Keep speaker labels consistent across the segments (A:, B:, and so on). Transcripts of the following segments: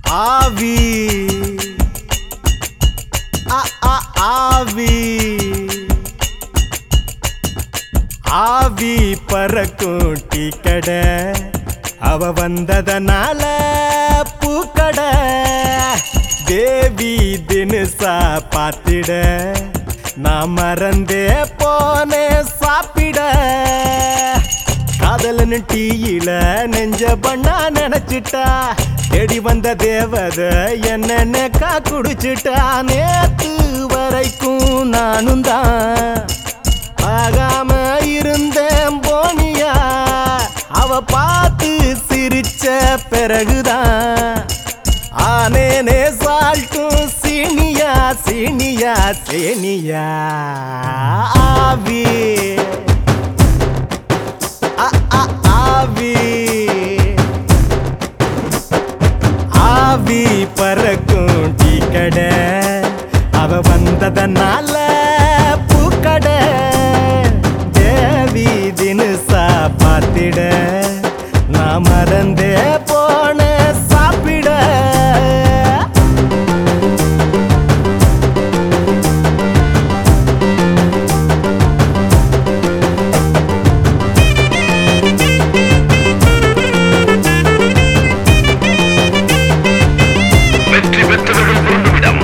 A: ஆவி ஆ, ஆ, ஆவி ஆவி பறக்கும் டீ கடை அவ வந்ததனால பூக்கடை தேவி தினுசா பார்த்திட நான் மறந்தே போனேன் சாப்பிட காதலன்னு டீயில நெஞ்ச பண்ணா நினைச்சிட்டா தேடி வந்த தேவத என்னன்னு கா குடிச்சிட்டா நேத்து வரைக்கும் நானும் தான் ஆகாம இருந்தேன் போனியா அவ பார்த்து சிரிச்ச பிறகுதான் ஆனேனே சால்ட்டும் சீனியா சீனியா சீனியா ஆவி ஆ, ஆ, ஆவி ஆவி பறக்கும் டீ கடை அவ வந்ததனால பூக்கடை தேவி தினுசா பார்த்திட நான் மறந்தே போன சாப்பிட
B: வெற்றி பெற்றவர்கள் பொருந்துவிடம்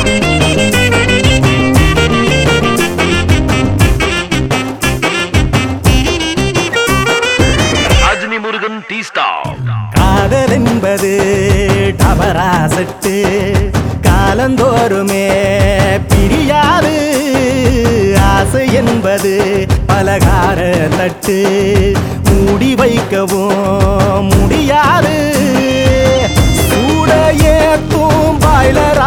B: ராஜினி முருகன் டீ ஸ்டால்
A: காதல் என்பது டபராசட்டு காலந்தோறுமே பிரியாது ஆசை என்பது பலகார தட்டு மூடி வைக்கவும் முடியாது சூடையே பாய்லரா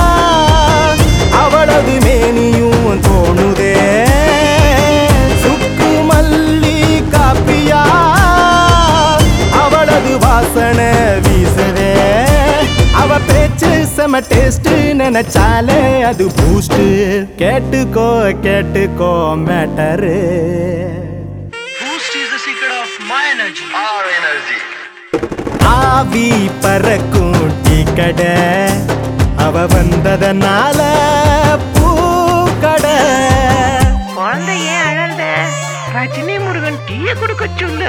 A: அவளது மேனியும் தோணுதே சுக்கு மல்லி காப்பியா அவளது வாசனை வீசுதே அவ பேச்சு செம டேஸ்ட் நினைச்சாலே அது பூஸ்ட் கேட்டுக்கோ கேட்டுக்கோ matter
C: Boost is the secret of my energy.
B: Our energy
A: ஆவி பறக்கும் டீ கடை அவ வந்ததனால பூக்கடை
C: குழந்தை ஏன் அழல்த ரஜினி முருகன் டீய கொடுக்க சொல்லு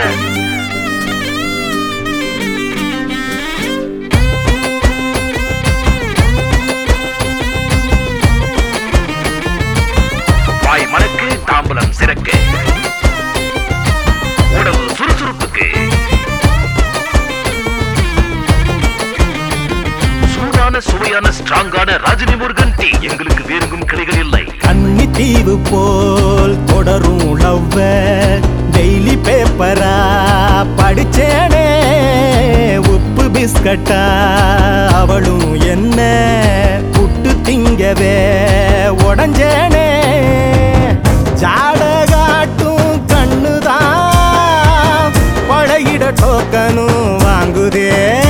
B: வாய் மணக்கு தாம்பலம் சிறக்கு உடல் சுறுசுறுப்புக்கு சூடான சுவையான ஸ்ட்ராங்கான ராஜினி முருகன் டீ எங்களுக்கு வேறெங்கும் கிடைகள் இல்லை
A: கன்னி தீவு போல் தொடரும் லவ்வ டெய்லி பேப்பரா படிச்சேனே உப்பு பிஸ்கட்டா அவளும் என்ன புட்டு திங்கவே உடஞ்சேனே ஜாடகாட்டும் கண்ணுதான் பழகிட டோக்கனும் வாங்குதே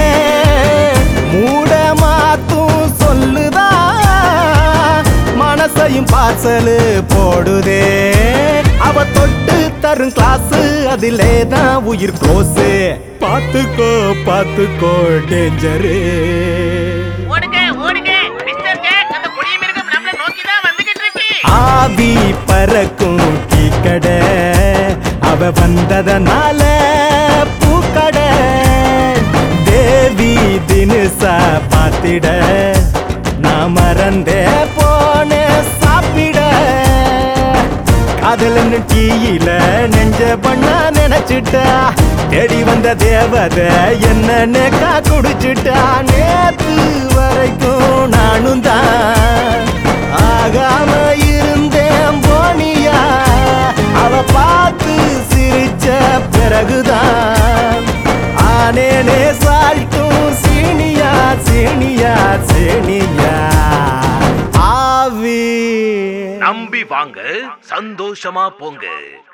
A: மூட மாத்தும் சொல்லுதா மனசையும் பார்சலு போடுதே அவ தொட்டு தரும் கிளாஸ் அதிலே தான் உயிர் க்ளோஸ் பாத்துக்கோ பாத்துக்கோ டேஞ்சரு
C: ஓடுங்க ஓடுங்க மிஸ்டர் ஜாக் அந்த புளிய மிருகம் நம்மள நோக்கி தான் வந்துகிட்டு இருக்கு
A: ஆவி பறக்கும் டீ கடை அவ வந்ததனால பூக்கடை தேவி தினுசா பார்த்திட நான் மறந்தே போன சாப்பிட காதலன்னு டீயில நெஞ்ச பண்ணா நினைச்சிட்டா தேடி வந்த தேவத என்னன்னு கா குடிச்சிட்டா நேத்து வரைக்கும் நானும் தான் ஆகாம இருந்தேன் போனியா அவ பார்த்து சிரிச்ச பிறகுதான் ஆனேனே சால்ட்டும் சீனியா சீனியா சீனியா ஆவி
B: நம்பி வாங்க சந்தோஷமா போங்க